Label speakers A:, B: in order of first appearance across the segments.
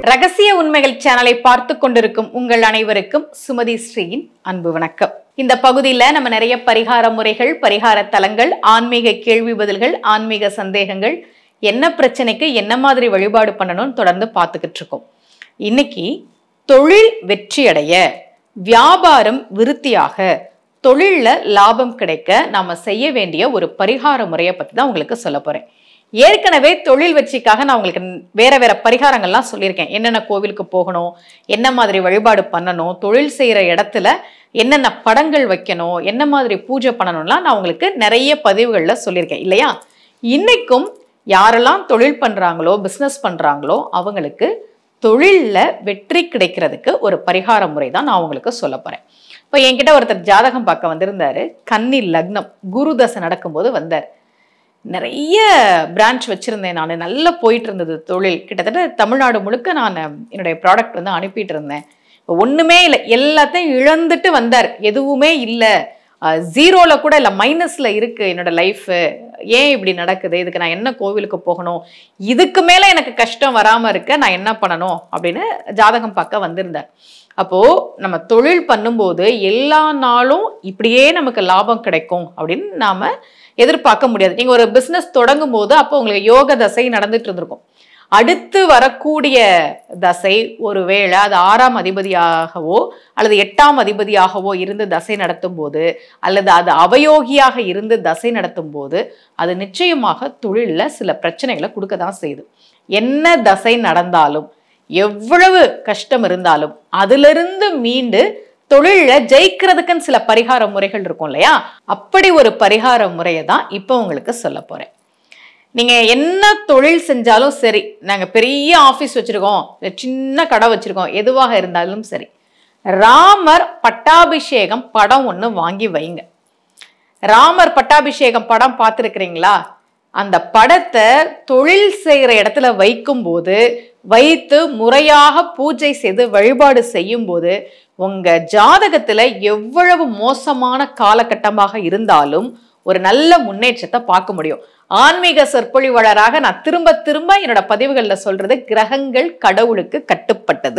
A: ரகசிய உண்மைகள் சேனலை பார்த்து கொண்டிருக்கும் உங்கள் அனைவருக்கும் சுமதி ஸ்ரீயின் அன்பு வணக்கம் இந்த பகுதியில நம்ம நிறைய பரிகார முறைகள் பரிகார தலங்கள் ஆன்மீக கேள்வி பதில்கள் ஆன்மீக சந்தேகங்கள் என்ன பிரச்சனைக்கு என்ன மாதிரி வழிபாடு பண்ணணும்னு தொடர்ந்து பார்த்துக்கிட்டு இருக்கோம் இன்னைக்கு தொழில் வெற்றியடைய வியாபாரம் விருத்தியாக தொழில்ல லாபம் கிடைக்க நாம செய்ய வேண்டிய ஒரு பரிகார முறையை பத்தி தான் உங்களுக்கு சொல்ல போறேன் ஏற்கனவே தொழில் வெற்றிக்காக நான் உங்களுக்கு வேற வேற பரிகாரங்கள்லாம் சொல்லியிருக்கேன் என்னென்ன கோவிலுக்கு போகணும் என்ன மாதிரி வழிபாடு பண்ணணும் தொழில் செய்யற இடத்துல என்னென்ன படங்கள் வைக்கணும் என்ன மாதிரி பூஜை பண்ணணும்லாம் நான் உங்களுக்கு நிறைய பதிவுகளில் சொல்லியிருக்கேன் இல்லையா இன்னைக்கும் யாரெல்லாம் தொழில் பண்றாங்களோ பிஸ்னஸ் பண்றாங்களோ அவங்களுக்கு தொழில்ல வெற்றி கிடைக்கிறதுக்கு ஒரு பரிகார முறை தான் நான் உங்களுக்கு சொல்ல போறேன் இப்போ என்கிட்ட ஒருத்தர் ஜாதகம் பார்க்க வந்திருந்தாரு கன்னி லக்னம் குரு தசை நடக்கும்போது வந்தார் நிறைய பிரான்ச் வச்சிருந்தேன் நான் நல்லா போயிட்டு இருந்தது தொழில் கிட்டத்தட்ட தமிழ்நாடு முழுக்க நான் என்னுடைய ப்ராடக்ட் வந்து அனுப்பிட்டு இருந்தேன் இப்போ ஒண்ணுமே இல்லை எல்லாத்தையும் இழந்துட்டு வந்தார் எதுவுமே இல்லை ஜீரோல கூட இல்லை மைனஸ்ல இருக்கு என்னோட லைஃப் ஏன் இப்படி நடக்குது இதுக்கு நான் என்ன கோவிலுக்கு போகணும் இதுக்கு மேல எனக்கு கஷ்டம் வராம இருக்க நான் என்ன பண்ணணும் அப்படின்னு ஜாதகம் பார்க்க வந்திருந்தார் அப்போ நம்ம தொழில் பண்ணும்போது எல்லா நாளும் இப்படியே நமக்கு லாபம் கிடைக்கும் அப்படின்னு நாம எதிர்பார்க்க முடியாது நீங்க ஒரு பிசினஸ் தொடங்கும் போது அப்போ உங்களுக்கு யோக தசை நடந்துட்டு இருந்திருக்கும் அடுத்து வரக்கூடிய தசை ஒருவேளை அது ஆறாம் அதிபதியாகவோ அல்லது எட்டாம் அதிபதியாகவோ இருந்து தசை நடத்தும் போது அல்லது அது அவயோகியாக இருந்து தசை நடத்தும் போது அது நிச்சயமாக தொழில்ல சில பிரச்சனைகளை கொடுக்க தான் செய்யுது என்ன தசை நடந்தாலும் எவ்வளவு கஷ்டம் இருந்தாலும் அதிலிருந்து மீண்டு தொழில ஜெயிக்கிறதுக்குன்னு சில பரிகார முறைகள் இருக்கும் இல்லையா அப்படி ஒரு பரிகார முறையை தான் இப்போ உங்களுக்கு சொல்ல போறேன் நீங்க என்ன தொழில் செஞ்சாலும் சரி நாங்க பெரிய ஆபீஸ் வச்சிருக்கோம் இல்ல சின்ன கடை வச்சிருக்கோம் எதுவாக இருந்தாலும் சரி ராமர் பட்டாபிஷேகம் படம் ஒன்று வாங்கி வைங்க ராமர் பட்டாபிஷேகம் படம் பார்த்துருக்கிறீங்களா அந்த படத்தை தொழில் செய்கிற இடத்துல வைக்கும்போது வைத்து முறையாக பூஜை செய்து வழிபாடு செய்யும் போது உங்க ஜாதகத்துல எவ்வளவு மோசமான காலகட்டமாக இருந்தாலும் ஒரு நல்ல முன்னேற்றத்தை பார்க்க முடியும் ஆன்மீக சொற்பொழிவாளராக நான் திரும்ப திரும்ப என்னோட பதிவுகளில் சொல்றது கிரகங்கள் கடவுளுக்கு கட்டுப்பட்டது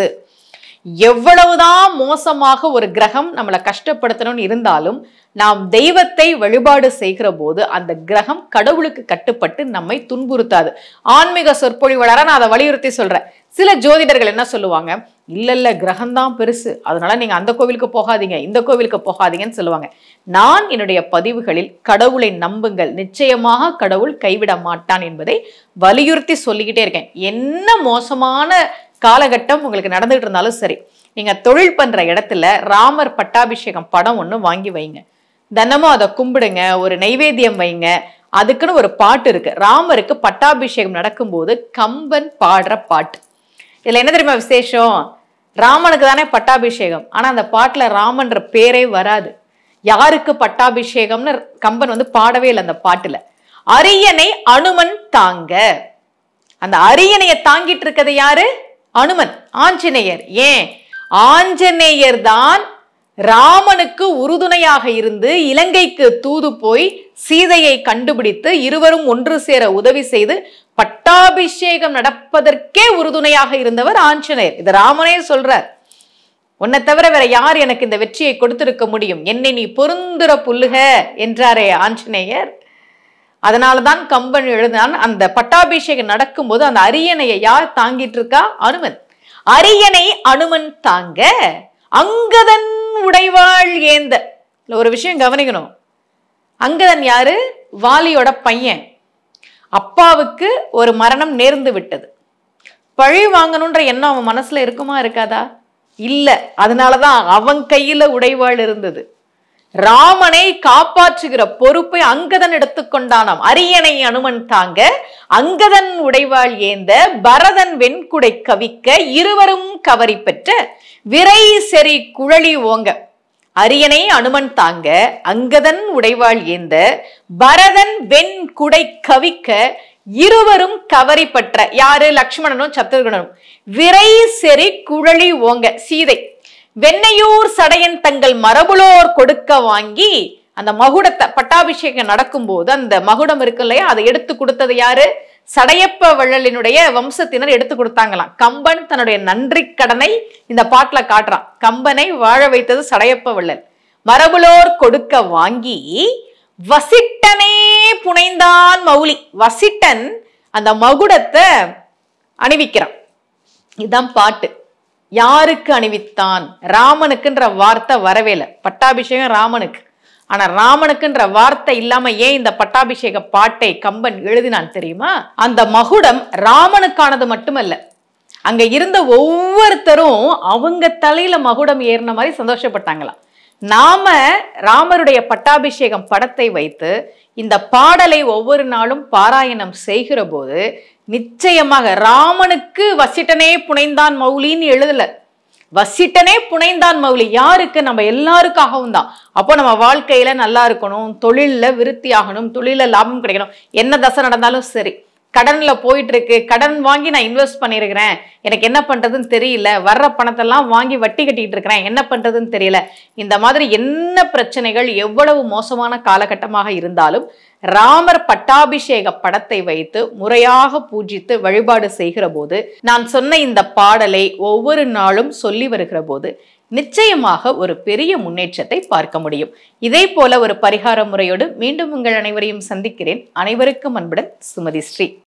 A: எவ்வளவுதான் மோசமாக ஒரு கிரகம் நம்மளை கஷ்டப்படுத்தணும்னு இருந்தாலும் நாம் தெய்வத்தை வழிபாடு செய்கிற போது அந்த கிரகம் கடவுளுக்கு கட்டுப்பட்டு நம்மை துன்புறுத்தாது ஆன்மீக சொற்பொழிவாளராக நான் அதை வலியுறுத்தி சொல்றேன் சில ஜோதிடர்கள் என்ன சொல்லுவாங்க இல்ல இல்ல கிரகம் தான் பெருசு அதனால நீங்க அந்த கோவிலுக்கு போகாதீங்க இந்த கோவிலுக்கு போகாதீங்கன்னு சொல்லுவாங்க நான் என்னுடைய பதிவுகளில் கடவுளை நம்புங்கள் நிச்சயமாக கடவுள் கைவிட மாட்டான் என்பதை வலியுறுத்தி சொல்லிக்கிட்டே இருக்கேன் என்ன மோசமான காலகட்டம் உங்களுக்கு நடந்துகிட்டு இருந்தாலும் சரி நீங்க தொழில் பண்ற இடத்துல ராமர் பட்டாபிஷேகம் படம் ஒன்று வாங்கி வைங்க தினமும் அதை கும்பிடுங்க ஒரு நைவேத்தியம் வைங்க அதுக்குன்னு ஒரு பாட்டு இருக்கு ராமருக்கு பட்டாபிஷேகம் நடக்கும்போது கம்பன் பாடுற பாட்டு இதுல என்ன தெரியுமா விசேஷம் ராமனுக்கு தானே பட்டாபிஷேகம் ஆனா அந்த பாட்டுல ராமன்ற பேரே வராது யாருக்கு பட்டாபிஷேகம்னு கம்பன் வந்து பாடவே இல்லை அந்த பாட்டுல அரியணை அனுமன் தாங்க அந்த அரியணையை தாங்கிட்டு இருக்கிறது யாரு அனுமன் ஆஞ்சநேயர் ஏன் ஆஞ்சநேயர் தான் ராமனுக்கு உறுதுணையாக இருந்து இலங்கைக்கு தூது போய் சீதையை கண்டுபிடித்து இருவரும் ஒன்று சேர உதவி செய்து பட்டாபிஷேகம் நடப்பதற்கே உறுதுணையாக இருந்தவர் ஆஞ்சநேயர் இது ராமனே சொல்றார் உன்னை தவிர வேற யார் எனக்கு இந்த வெற்றியை கொடுத்திருக்க முடியும் என்னை நீ பொருந்துற புல்லுக என்றாரே ஆஞ்சநேயர் அதனாலதான் கம்பன் எழுதினான் அந்த பட்டாபிஷேகம் நடக்கும்போது அந்த அரியணையை யார் தாங்கிட்டு இருக்கா அனுமன் அரியணை அனுமன் தாங்க அங்கதன் உடைவாள் ஏந்த இல்ல ஒரு விஷயம் கவனிக்கணும் அங்கதன் யாரு வாலியோட பையன் அப்பாவுக்கு ஒரு மரணம் நேர்ந்து விட்டது பழி வாங்கணுன்ற எண்ணம் அவன் மனசுல இருக்குமா இருக்காதா இல்ல அதனாலதான் அவன் கையில உடைவாள் இருந்தது ராமனை காப்பாற்றுகிற பொறுப்பை அங்கதன் எடுத்துக்கொண்டானாம் அரியணை அனுமன் தாங்க அங்கதன் உடைவாள் ஏந்த பரதன் வெண்குடை கவிக்க இருவரும் கவரி பெற்ற விரை செறி குழலி ஓங்க அரியணை அனுமன் தாங்க அங்கதன் உடைவாள் ஏந்த பரதன் வெண் குடை கவிக்க இருவரும் கவரி பற்ற யாரு லக்ஷ்மணனும் சத்ருகனும் விரை செறி குழலி ஓங்க சீதை வெண்ணையூர் சடையன் தங்கள் மரபுலோர் கொடுக்க வாங்கி அந்த மகுடத்தை பட்டாபிஷேகம் நடக்கும்போது அந்த மகுடம் இருக்கு இல்லையா அதை எடுத்து கொடுத்தது யாரு சடையப்ப வள்ளலினுடைய வம்சத்தினர் எடுத்து கொடுத்தாங்களாம் கம்பன் தன்னுடைய நன்றி கடனை இந்த பாட்டுல காட்டுறான் கம்பனை வாழ வைத்தது சடையப்ப வள்ளல் மரபுலோர் கொடுக்க வாங்கி வசிட்டனே புனைந்தான் மௌலி வசிட்டன் அந்த மகுடத்தை அணிவிக்கிறான் இதுதான் பாட்டு யாருக்கு அணிவித்தான் ராமனுக்குன்ற வார்த்தை வரவே இல்லை பட்டாபிஷேகம் ராமனுக்கு ஆனா ராமனுக்குன்ற வார்த்தை இல்லாம ஏன் இந்த பட்டாபிஷேக பாட்டை கம்பன் எழுதினான் தெரியுமா அந்த மகுடம் ராமனுக்கானது மட்டுமல்ல அங்க இருந்த ஒவ்வொருத்தரும் அவங்க தலையில மகுடம் ஏறின மாதிரி சந்தோஷப்பட்டாங்களாம் நாம ராமருடைய பட்டாபிஷேகம் படத்தை வைத்து இந்த பாடலை ஒவ்வொரு நாளும் பாராயணம் செய்கிற போது நிச்சயமாக ராமனுக்கு வசிட்டனே புனைந்தான் மௌலின்னு எழுதல வசிட்டனே புனைந்தான் மௌலி யாருக்கு நம்ம எல்லாருக்காகவும் தான் அப்போ நம்ம வாழ்க்கையில நல்லா இருக்கணும் தொழில்ல விருத்தி ஆகணும் தொழில லாபம் கிடைக்கணும் என்ன தசை நடந்தாலும் சரி கடன்ல போயிட்டு இருக்கு கடன் வாங்கி நான் இன்வெஸ்ட் பண்ணியிருக்கிறேன் எனக்கு என்ன பண்றதுன்னு தெரியல வர்ற பணத்தெல்லாம் வாங்கி வட்டி கட்டிட்டு இருக்கிறேன் என்ன பண்றதுன்னு தெரியல இந்த மாதிரி என்ன பிரச்சனைகள் எவ்வளவு மோசமான காலகட்டமாக இருந்தாலும் ராமர் பட்டாபிஷேக படத்தை வைத்து முறையாக பூஜித்து வழிபாடு செய்கிற போது நான் சொன்ன இந்த பாடலை ஒவ்வொரு நாளும் சொல்லி வருகிற போது நிச்சயமாக ஒரு பெரிய முன்னேற்றத்தை பார்க்க முடியும் இதே போல ஒரு பரிகார முறையோடு மீண்டும் உங்கள் அனைவரையும் சந்திக்கிறேன் அனைவருக்கும் அன்புடன் சுமதி ஸ்ரீ